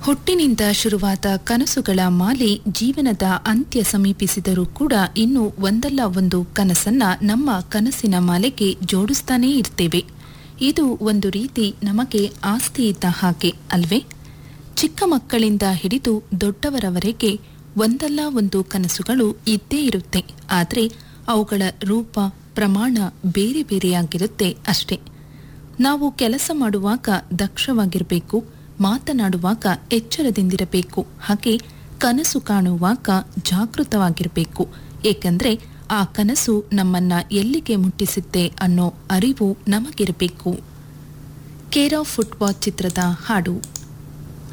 ಹುಟ್ಟಿನಿಂದ ಶುರುವಾದ ಕನಸುಗಳ ಮಾಲೆ ಜೀವನದ ಅಂತ್ಯ ಸಮೀಪಿಸಿದರೂ ಕೂಡ ಇನ್ನು ಒಂದಲ್ಲ ಒಂದು ಕನಸನ್ನ ನಮ್ಮ ಕನಸಿನ ಮಾಲೆಗೆ ಜೋಡಿಸ್ತಾನೇ ಇರ್ತೇವೆ ಇದು ಒಂದು ರೀತಿ ನಮಗೆ ಆಸ್ತಿ ಇದ್ದ ಹಾಗೆ ಅಲ್ವೇ ಚಿಕ್ಕ ಮಕ್ಕಳಿಂದ ಹಿಡಿದು ದೊಡ್ಡವರವರೆಗೆ ಒಂದಲ್ಲ ಒಂದು ಕನಸುಗಳು ಇದ್ದೇ ಇರುತ್ತೆ ಆದರೆ ಅವುಗಳ ರೂಪ ಪ್ರಮಾಣ ಬೇರೆ ಬೇರೆಯಾಗಿರುತ್ತೆ ಅಷ್ಟೇ ನಾವು ಕೆಲಸ ಮಾಡುವಾಗ ದಕ್ಷವಾಗಿರಬೇಕು ಮಾತನಾಡುವಾಗ ಎಚ್ಚರದಿಂದಿರಬೇಕು ಹಾಗೆ ಕನಸು ಕಾಣುವಾಗ ಜಾಗೃತವಾಗಿರಬೇಕು ಏಕೆಂದರೆ ಆ ಕನಸು ನಮ್ಮನ್ನ ಎಲ್ಲಿಗೆ ಮುಟ್ಟಿಸುತ್ತೆ ಅನ್ನೋ ಅರಿವು ನಮಗಿರಬೇಕು ಕೇರ್ ಆಫ್ ಫುಟ್ಬಾಲ್ ಚಿತ್ರದ ಹಾಡು